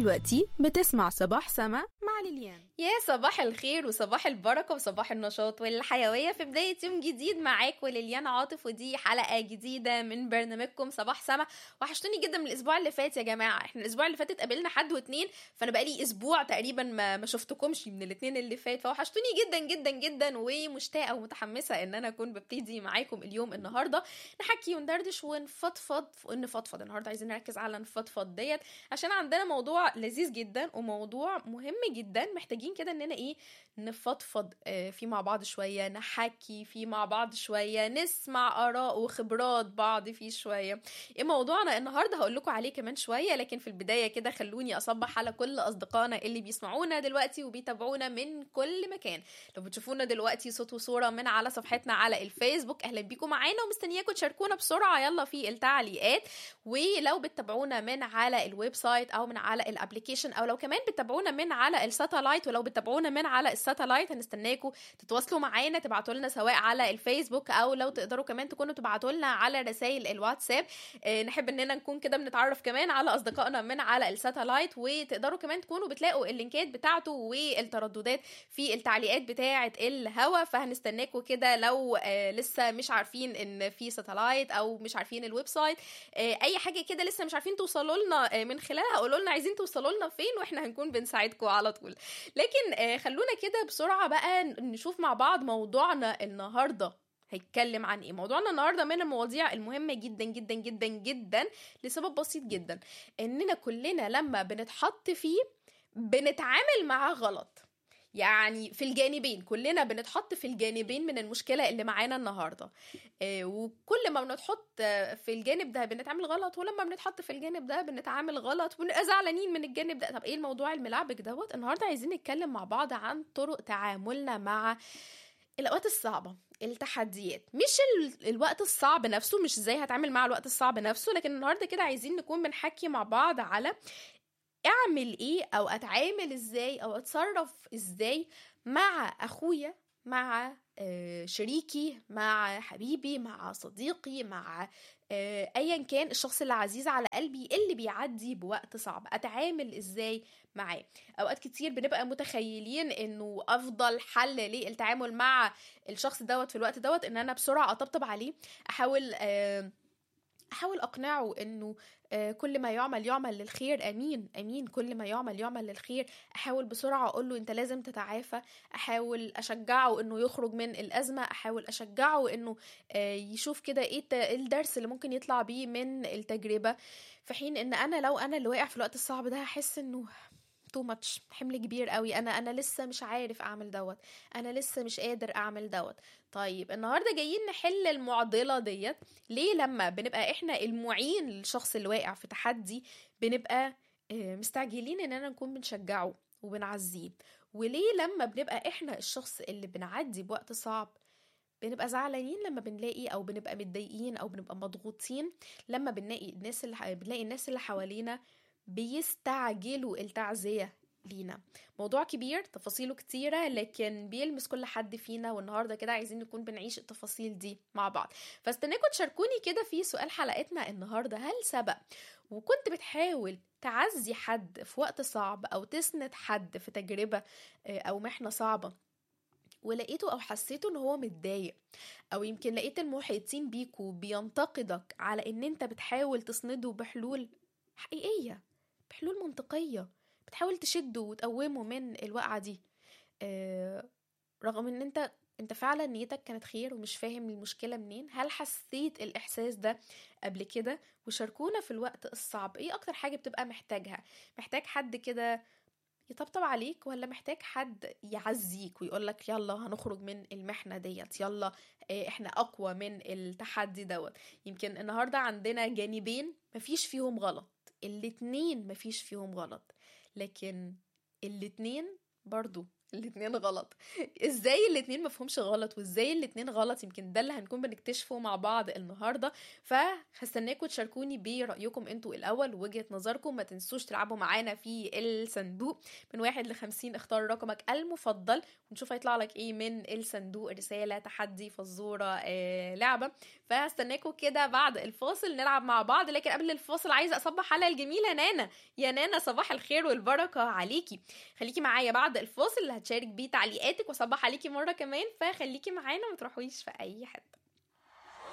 دلوقتي بتسمع صباح سما مع ليليان يا صباح الخير وصباح البركة وصباح النشاط والحيوية في بداية يوم جديد معاكم ليليان عاطف ودي حلقة جديدة من برنامجكم صباح سما وحشتوني جدا من الأسبوع اللي فات يا جماعة احنا الأسبوع اللي فات اتقابلنا حد واتنين فأنا بقالي أسبوع تقريبا ما, ما شفتكمش من الاتنين اللي فات فوحشتوني جدا جدا جدا ومشتاقة ومتحمسة إن أنا أكون ببتدي معاكم اليوم النهاردة نحكي وندردش ونفضفض نفضفض النهاردة عايزين نركز على نفضفض ديت عشان عندنا موضوع لذيذ جدا وموضوع مهم جدا محتاجين كده اننا ايه نفضفض آه، فيه مع بعض شويه نحكي فيه مع بعض شويه نسمع اراء وخبرات بعض فيه شويه ايه موضوعنا النهارده هقول لكم عليه كمان شويه لكن في البدايه كده خلوني اصبح على كل اصدقائنا اللي بيسمعونا دلوقتي وبيتابعونا من كل مكان لو بتشوفونا دلوقتي صوت وصوره من على صفحتنا على الفيسبوك اهلا بيكم معانا ومستنياكم تشاركونا بسرعه يلا في التعليقات ولو بتتابعونا من على الويب سايت او من على الابلكيشن او لو كمان بتتابعونا من على الساتلايت ولو بتتابعونا من على الساتلايت هنستناكم تتواصلوا معانا تبعتوا لنا سواء على الفيسبوك او لو تقدروا كمان تكونوا تبعتوا لنا على رسائل الواتساب آه، نحب اننا نكون كده بنتعرف كمان على اصدقائنا من على الساتلايت وتقدروا كمان تكونوا بتلاقوا اللينكات بتاعته والترددات في التعليقات بتاعه الهوا فهنستناكم كده لو آه، لسه مش عارفين ان في ساتلايت او مش عارفين الويب سايت آه، اي حاجه كده لسه مش عارفين توصلوا لنا آه، من خلالها قولوا لنا عايزين توصلوا لنا فين واحنا هنكون بنساعدكم على طول لكن آه، خلونا كده بسرعه بقى نشوف مع بعض موضوعنا النهارده هيتكلم عن ايه موضوعنا النهارده من المواضيع المهمه جدا جدا جدا جدا لسبب بسيط جدا اننا كلنا لما بنتحط فيه بنتعامل معاه غلط يعني في الجانبين كلنا بنتحط في الجانبين من المشكلة اللي معانا النهاردة آه، وكل ما بنتحط آه، في الجانب ده بنتعامل غلط ولما بنتحط في الجانب ده بنتعامل غلط ونبقى زعلانين من الجانب ده طب ايه الموضوع الملعبك دوت النهاردة عايزين نتكلم مع بعض عن طرق تعاملنا مع الأوقات الصعبة التحديات مش ال... الوقت الصعب نفسه مش ازاي هتعامل مع الوقت الصعب نفسه لكن النهارده كده عايزين نكون بنحكي مع بعض على اعمل ايه او اتعامل ازاي او اتصرف ازاي مع اخويا مع آه، شريكي مع حبيبي مع صديقي مع آه، ايا كان الشخص اللي عزيز على قلبي اللي بيعدي بوقت صعب اتعامل ازاي معاه اوقات كتير بنبقى متخيلين انه افضل حل للتعامل مع الشخص دوت في الوقت دوت ان انا بسرعه اطبطب عليه احاول آه احاول اقنعه انه آه، كل ما يعمل يعمل للخير امين امين كل ما يعمل يعمل للخير احاول بسرعه اقول له انت لازم تتعافى احاول اشجعه انه يخرج من الازمه احاول اشجعه انه آه، يشوف كده ايه الت- إيه الدرس اللي ممكن يطلع بيه من التجربه في حين ان انا لو انا اللي واقع في الوقت الصعب ده هحس انه تو ماتش حمل كبير قوي انا انا لسه مش عارف اعمل دوت انا لسه مش قادر اعمل دوت طيب النهارده جايين نحل المعضله ديت ليه لما بنبقى احنا المعين للشخص اللي واقع في تحدي بنبقى آه، مستعجلين اننا نكون بنشجعه وبنعزيه وليه لما بنبقى احنا الشخص اللي بنعدي بوقت صعب بنبقى زعلانين لما بنلاقي او بنبقى متضايقين او بنبقى مضغوطين لما بنلاقي الناس اللي ح- بنلاقي الناس اللي حوالينا بيستعجلوا التعزية لينا موضوع كبير تفاصيله كتيرة لكن بيلمس كل حد فينا والنهاردة كده عايزين نكون بنعيش التفاصيل دي مع بعض فاستناكم تشاركوني كده في سؤال حلقتنا النهاردة هل سبق وكنت بتحاول تعزي حد في وقت صعب أو تسند حد في تجربة آه، أو محنة صعبة ولقيته أو حسيته إن هو متضايق أو يمكن لقيت المحيطين بيكوا بينتقدك على إن أنت بتحاول تسنده بحلول حقيقية بحلول منطقية بتحاول تشده وتقومه من الوقعة دي آه، رغم ان انت انت فعلا نيتك كانت خير ومش فاهم المشكلة منين هل حسيت الإحساس ده قبل كده وشاركونا في الوقت الصعب ايه أكتر حاجة بتبقى محتاجها محتاج حد كده يطبطب عليك ولا محتاج حد يعزيك ويقولك يلا هنخرج من المحنة ديت يلا آه، احنا أقوى من التحدي دوت يمكن النهاردة عندنا جانبين مفيش فيهم غلط الاتنين مفيش فيهم غلط لكن الاتنين برضو الاتنين غلط ازاي الاتنين مفهومش غلط وازاي الاتنين غلط يمكن ده اللي هنكون بنكتشفه مع بعض النهارده فهستناكم تشاركوني برأيكم انتوا الاول وجهة نظركم ما تنسوش تلعبوا معانا في الصندوق من واحد لخمسين اختار رقمك المفضل ونشوف هيطلع لك ايه من الصندوق رسالة تحدي فزورة آه لعبة فهستناكم كده بعد الفاصل نلعب مع بعض لكن قبل الفاصل عايزة اصبح على الجميلة نانا يا نانا صباح الخير والبركة عليكي خليكي معايا بعد الفاصل اللي هتشارك بيه تعليقاتك وصبح عليكي مرة كمان فخليكي معانا ما تروحويش في اي حتة